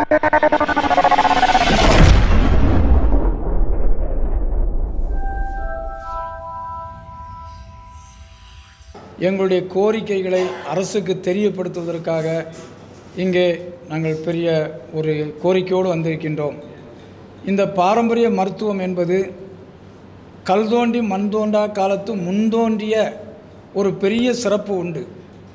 எங்களுடைய கோரிக்கைகளை அரசுக்கு தெரியப்படுத்துவதற்காக இங்கே நாங்கள் பெரிய ஒரு கோரிக்கையோடு வந்திருக்கின்றோம் இந்த பாரம்பரிய மருத்துவம் என்பது கல் தோண்டி மண் தோண்டா காலத்து முன்தோன்றிய ஒரு பெரிய சிறப்பு உண்டு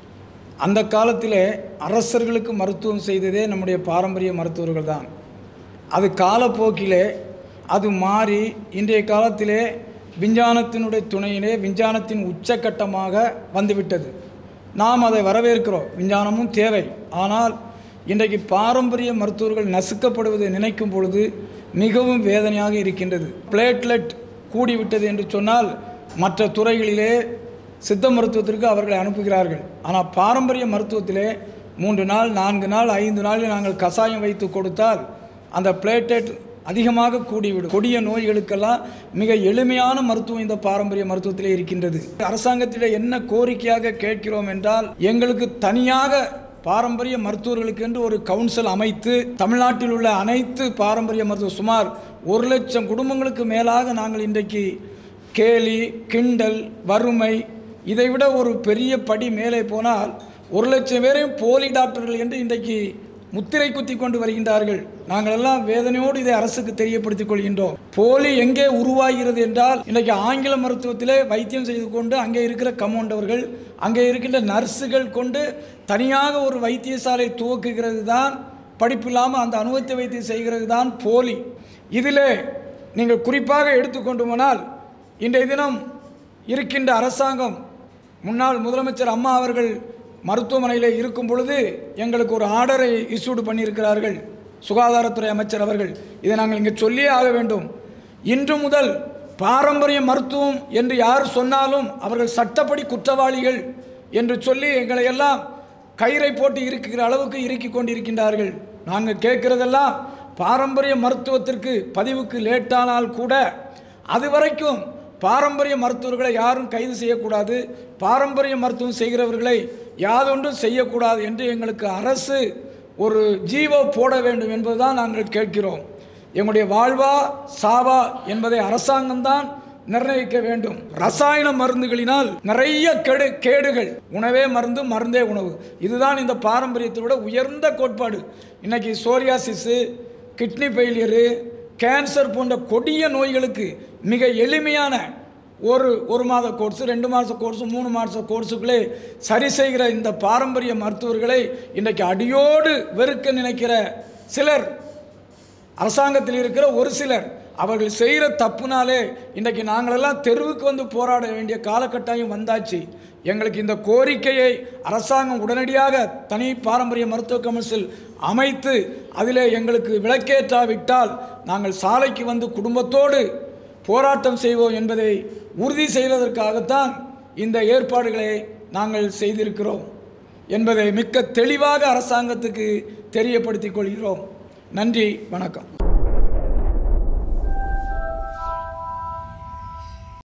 அந்த காலத்திலே அரசர்களுக்கு மருத்துவம் செய்ததே நம்முடைய பாரம்பரிய மருத்துவர்கள் தான் அது காலப்போக்கிலே அது மாறி இன்றைய காலத்திலே விஞ்ஞானத்தினுடைய துணையிலே விஞ்ஞானத்தின் உச்சக்கட்டமாக வந்துவிட்டது நாம் அதை வரவேற்கிறோம் விஞ்ஞானமும் தேவை ஆனால் இன்றைக்கு பாரம்பரிய மருத்துவர்கள் நசுக்கப்படுவதை நினைக்கும் பொழுது மிகவும் வேதனையாக இருக்கின்றது பிளேட்லெட் கூடிவிட்டது என்று சொன்னால் மற்ற துறைகளிலே சித்த மருத்துவத்திற்கு அவர்களை அனுப்புகிறார்கள் ஆனால் பாரம்பரிய மருத்துவத்திலே மூன்று நாள் நான்கு நாள் ஐந்து நாளில் நாங்கள் கசாயம் வைத்து கொடுத்தால் அந்த பிளேட்டெட் அதிகமாக கூடிவிடும் கொடிய நோய்களுக்கெல்லாம் மிக எளிமையான மருத்துவம் இந்த பாரம்பரிய மருத்துவத்திலே இருக்கின்றது அரசாங்கத்திலே என்ன கோரிக்கையாக கேட்கிறோம் என்றால் எங்களுக்கு தனியாக பாரம்பரிய மருத்துவர்களுக்கு என்று ஒரு கவுன்சில் அமைத்து தமிழ்நாட்டில் உள்ள அனைத்து பாரம்பரிய மருத்துவ சுமார் ஒரு லட்சம் குடும்பங்களுக்கு மேலாக நாங்கள் இன்றைக்கு கேலி கிண்டல் வறுமை இதைவிட ஒரு பெரிய படி மேலே போனால் ஒரு லட்சம் பேரையும் போலி டாக்டர்கள் என்று இன்றைக்கு முத்திரை குத்தி கொண்டு வருகின்றார்கள் நாங்கள் எல்லாம் வேதனையோடு இதை அரசுக்கு தெரியப்படுத்திக் கொள்கின்றோம் போலி எங்கே உருவாகிறது என்றால் இன்றைக்கு ஆங்கில மருத்துவத்திலே வைத்தியம் செய்து கொண்டு அங்கே இருக்கிற கமௌண்டவர்கள் அங்கே இருக்கின்ற நர்ஸுகள் கொண்டு தனியாக ஒரு வைத்தியசாலை துவக்குகிறது தான் படிப்பில்லாமல் அந்த அனுபவத்தை வைத்து செய்கிறது தான் போலி இதிலே நீங்கள் குறிப்பாக எடுத்துக்கொண்டு போனால் இன்றைய தினம் இருக்கின்ற அரசாங்கம் முன்னாள் முதலமைச்சர் அம்மா அவர்கள் மருத்துவமனையில் இருக்கும் பொழுது எங்களுக்கு ஒரு ஆர்டரை இஸ்யூடு பண்ணியிருக்கிறார்கள் சுகாதாரத்துறை அமைச்சர் அவர்கள் இதை நாங்கள் இங்கே சொல்லியே ஆக வேண்டும் இன்று முதல் பாரம்பரிய மருத்துவம் என்று யார் சொன்னாலும் அவர்கள் சட்டப்படி குற்றவாளிகள் என்று சொல்லி எங்களை எல்லாம் கயிறை போட்டு இருக்கிற அளவுக்கு இறுக்கி கொண்டிருக்கின்றார்கள் நாங்கள் கேட்குறதெல்லாம் பாரம்பரிய மருத்துவத்திற்கு பதிவுக்கு லேட்டானால் கூட அது வரைக்கும் பாரம்பரிய மருத்துவர்களை யாரும் கைது செய்யக்கூடாது பாரம்பரிய மருத்துவம் செய்கிறவர்களை யாதொன்றும் செய்யக்கூடாது என்று எங்களுக்கு அரசு ஒரு ஜீவோ போட வேண்டும் என்பதுதான் நாங்கள் கேட்கிறோம் எங்களுடைய வாழ்வா சாவா என்பதை அரசாங்கம்தான் நிர்ணயிக்க வேண்டும் ரசாயன மருந்துகளினால் நிறைய கெடு கேடுகள் உணவே மருந்து மருந்தே உணவு இதுதான் இந்த பாரம்பரியத்தோட உயர்ந்த கோட்பாடு இன்னைக்கு சோரியாசிஸு கிட்னி ஃபெயிலியரு கேன்சர் போன்ற கொடிய நோய்களுக்கு மிக எளிமையான ஒரு ஒரு மாத கோர்ஸு ரெண்டு மாத கோர்ஸு மூணு மாத கோர்ஸுக்குள்ளே சரி செய்கிற இந்த பாரம்பரிய மருத்துவர்களை இன்றைக்கு அடியோடு வெறுக்க நினைக்கிற சிலர் அரசாங்கத்தில் இருக்கிற ஒரு சிலர் அவர்கள் செய்கிற தப்புனாலே இன்றைக்கு நாங்களெல்லாம் தெருவுக்கு வந்து போராட வேண்டிய காலகட்டாயம் வந்தாச்சு எங்களுக்கு இந்த கோரிக்கையை அரசாங்கம் உடனடியாக தனி பாரம்பரிய மருத்துவ கமிஷல் அமைத்து அதிலே எங்களுக்கு விளக்கேற்றாவிட்டால் நாங்கள் சாலைக்கு வந்து குடும்பத்தோடு போராட்டம் செய்வோம் என்பதை உறுதி செய்வதற்காகத்தான் இந்த ஏற்பாடுகளை நாங்கள் செய்திருக்கிறோம் என்பதை மிக்க தெளிவாக அரசாங்கத்துக்கு தெரியப்படுத்திக் கொள்கிறோம் நன்றி வணக்கம்